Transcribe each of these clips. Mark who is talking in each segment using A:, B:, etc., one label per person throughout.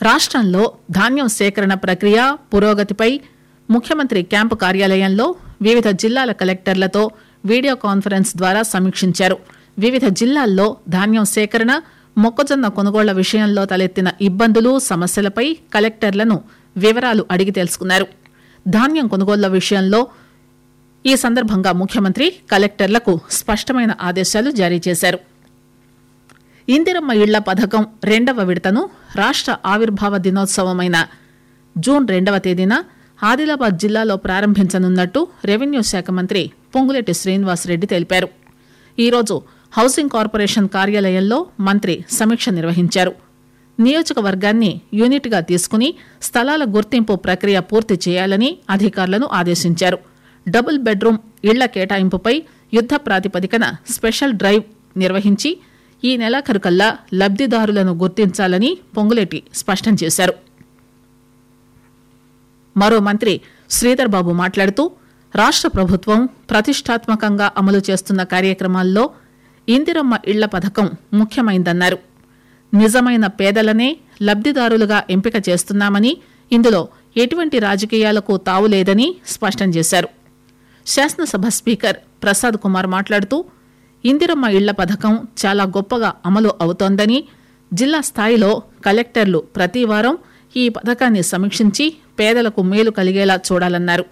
A: రాష్టంలో ధాన్యం సేకరణ ప్రక్రియ పురోగతిపై ముఖ్యమంత్రి క్యాంపు కార్యాలయంలో వివిధ జిల్లాల కలెక్టర్లతో వీడియో కాన్ఫరెన్స్ ద్వారా సమీక్షించారు వివిధ జిల్లాల్లో ధాన్యం సేకరణ మొక్కజొన్న కొనుగోళ్ల విషయంలో తలెత్తిన ఇబ్బందులు సమస్యలపై కలెక్టర్లను వివరాలు అడిగి తెలుసుకున్నారు ధాన్యం కొనుగోళ్ల విషయంలో ఈ సందర్భంగా ముఖ్యమంత్రి కలెక్టర్లకు స్పష్టమైన ఆదేశాలు జారీ చేశారు ఇందిరమ్మ ఇళ్ల పథకం రెండవ విడతను రాష్ట ఆవిర్భావ దినోత్సవమైన జూన్ రెండవ తేదీన ఆదిలాబాద్ జిల్లాలో ప్రారంభించనున్నట్టు రెవెన్యూ శాఖ మంత్రి పొంగులేటి శ్రీనివాసరెడ్డి తెలిపారు ఈరోజు హౌసింగ్ కార్పొరేషన్ కార్యాలయంలో మంత్రి సమీక్ష నిర్వహించారు నియోజకవర్గాన్ని యూనిట్గా తీసుకుని స్థలాల గుర్తింపు ప్రక్రియ పూర్తి చేయాలని అధికారులను ఆదేశించారు డబుల్ బెడ్రూమ్ ఇళ్ల కేటాయింపుపై యుద్ద ప్రాతిపదికన స్పెషల్ డ్రైవ్ నిర్వహించి ఈ నెలాఖరుకల్లా లబ్దిదారులను గుర్తించాలని పొంగులేటి స్పష్టం చేశారు మరో మంత్రి శ్రీధర్ బాబు మాట్లాడుతూ రాష్ట ప్రభుత్వం ప్రతిష్టాత్మకంగా అమలు చేస్తున్న కార్యక్రమాల్లో ఇందిరమ్మ ఇళ్ల పథకం ముఖ్యమైందన్నారు నిజమైన పేదలనే లబ్దిదారులుగా ఎంపిక చేస్తున్నామని ఇందులో ఎటువంటి రాజకీయాలకు తావులేదని స్పష్టం చేశారు శాసనసభ స్పీకర్ ప్రసాద్ కుమార్ మాట్లాడుతూ ఇందిరమ్మ ఇళ్ల పథకం చాలా గొప్పగా అమలు అవుతోందని జిల్లా స్థాయిలో కలెక్టర్లు ప్రతి వారం ఈ పథకాన్ని సమీక్షించి పేదలకు మేలు కలిగేలా చూడాలన్నారు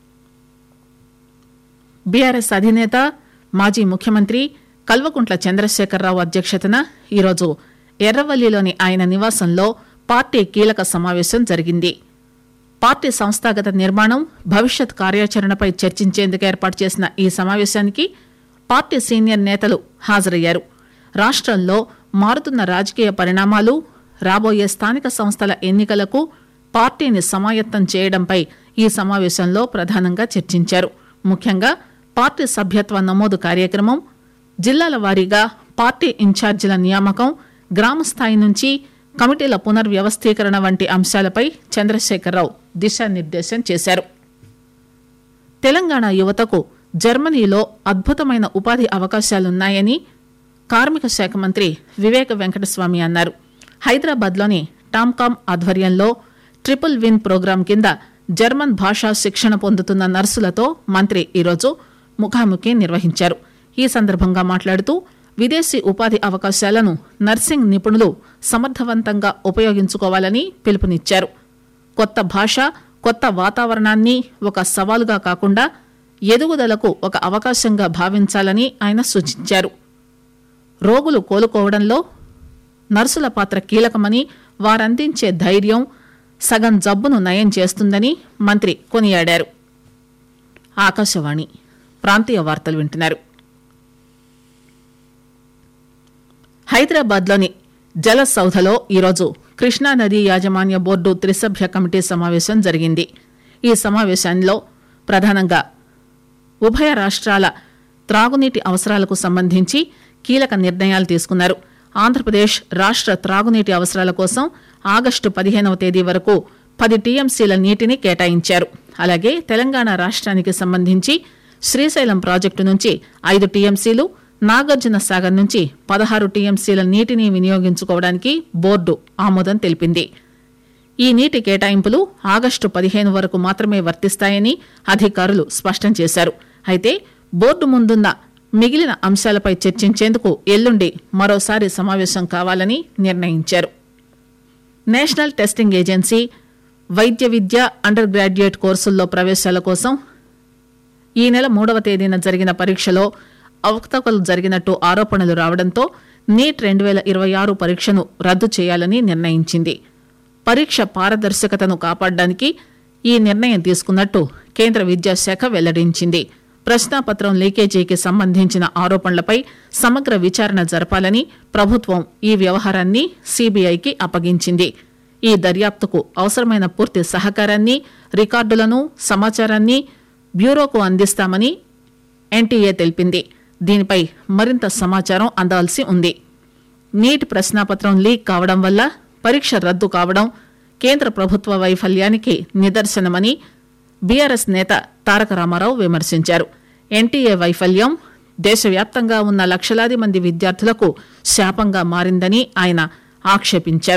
A: బీఆర్ఎస్ అధినేత మాజీ ముఖ్యమంత్రి కల్వకుంట్ల చంద్రశేఖరరావు అధ్యక్షతన ఈరోజు ఎర్రవల్లిలోని ఆయన నివాసంలో పార్టీ కీలక సమావేశం జరిగింది పార్టీ సంస్థాగత నిర్మాణం భవిష్యత్ కార్యాచరణపై చర్చించేందుకు ఏర్పాటు చేసిన ఈ సమావేశానికి పార్టీ సీనియర్ నేతలు హాజరయ్యారు రాష్టంలో మారుతున్న రాజకీయ పరిణామాలు రాబోయే స్థానిక సంస్థల ఎన్నికలకు పార్టీని సమాయత్తం చేయడంపై ఈ సమావేశంలో ప్రధానంగా చర్చించారు ముఖ్యంగా పార్టీ సభ్యత్వ నమోదు కార్యక్రమం జిల్లాల వారీగా పార్టీ ఇన్ఛార్జీల నియామకం గ్రామ స్థాయి నుంచి కమిటీల పునర్వ్యవస్థీకరణ వంటి అంశాలపై చంద్రశేఖరరావు దిశానిర్దేశం చేశారు తెలంగాణ యువతకు జర్మనీలో అద్భుతమైన ఉపాధి అవకాశాలున్నాయని కార్మిక శాఖ మంత్రి వివేక వెంకటస్వామి అన్నారు హైదరాబాద్లోని టామ్కామ్ ఆధ్వర్యంలో ట్రిపుల్ విన్ ప్రోగ్రాం కింద జర్మన్ భాషా శిక్షణ పొందుతున్న నర్సులతో మంత్రి ఈరోజు ముఖాముఖి నిర్వహించారు ఈ సందర్భంగా మాట్లాడుతూ విదేశీ ఉపాధి అవకాశాలను నర్సింగ్ నిపుణులు సమర్థవంతంగా ఉపయోగించుకోవాలని పిలుపునిచ్చారు కొత్త భాష కొత్త వాతావరణాన్ని ఒక సవాలుగా కాకుండా ఎదుగుదలకు ఒక అవకాశంగా భావించాలని ఆయన సూచించారు రోగులు కోలుకోవడంలో నర్సుల పాత్ర కీలకమని వారందించే ధైర్యం సగం జబ్బును నయం చేస్తుందని మంత్రి కొనియాడారు ఆకాశవాణి ప్రాంతీయ వార్తలు వింటున్నారు హైదరాబాద్లోని జల సౌధలో ఈరోజు కృష్ణానదీ యాజమాన్య బోర్డు త్రిసభ్య కమిటీ సమావేశం జరిగింది ఈ సమావేశంలో ప్రధానంగా ఉభయ రాష్ట్రాల త్రాగునీటి అవసరాలకు సంబంధించి కీలక నిర్ణయాలు తీసుకున్నారు ఆంధ్రప్రదేశ్ రాష్ట్ర త్రాగునీటి అవసరాల కోసం ఆగస్టు పదిహేనవ తేదీ వరకు పది టీఎంసీల నీటిని కేటాయించారు అలాగే తెలంగాణ రాష్ట్రానికి సంబంధించి శ్రీశైలం ప్రాజెక్టు నుంచి ఐదు టీఎంసీలు నాగార్జున సాగర్ నుంచి పదహారు టీఎంసీల నీటిని వినియోగించుకోవడానికి బోర్డు ఆమోదం తెలిపింది ఈ నీటి కేటాయింపులు ఆగస్టు పదిహేను వరకు మాత్రమే వర్తిస్తాయని అధికారులు స్పష్టం చేశారు అయితే బోర్డు ముందున్న మిగిలిన అంశాలపై చర్చించేందుకు ఎల్లుండి మరోసారి సమావేశం కావాలని నిర్ణయించారు నేషనల్ టెస్టింగ్ ఏజెన్సీ వైద్య విద్య అండర్ గ్రాడ్యుయేట్ కోర్సుల్లో ప్రవేశాల కోసం ఈ నెల మూడవ తేదీన జరిగిన పరీక్షలో అవకతవకలు జరిగినట్టు ఆరోపణలు రావడంతో నీట్ రెండు వేల ఇరవై ఆరు పరీక్షను రద్దు చేయాలని నిర్ణయించింది పరీక్ష పారదర్శకతను కాపాడడానికి ఈ నిర్ణయం తీసుకున్నట్టు కేంద్ర విద్యాశాఖ వెల్లడించింది ప్రశ్నాపత్రం లీకేజీకి సంబంధించిన ఆరోపణలపై సమగ్ర విచారణ జరపాలని ప్రభుత్వం ఈ వ్యవహారాన్ని సీబీఐకి అప్పగించింది ఈ దర్యాప్తుకు అవసరమైన పూర్తి సహకారాన్ని రికార్డులను సమాచారాన్ని బ్యూరోకు అందిస్తామని ఎన్టీఏ తెలిపింది దీనిపై మరింత సమాచారం అందాల్సి ఉంది నీట్ ప్రశ్నాపత్రం లీక్ కావడం వల్ల పరీక్ష రద్దు కావడం కేంద్ర ప్రభుత్వ వైఫల్యానికి నిదర్శనమని బీఆర్ఎస్ నేత తారక రామారావు విమర్శించారు ఎన్టీఏ వైఫల్యం దేశవ్యాప్తంగా ఉన్న లక్షలాది మంది విద్యార్థులకు శాపంగా మారిందని ఆయన ఆక్షేపించారు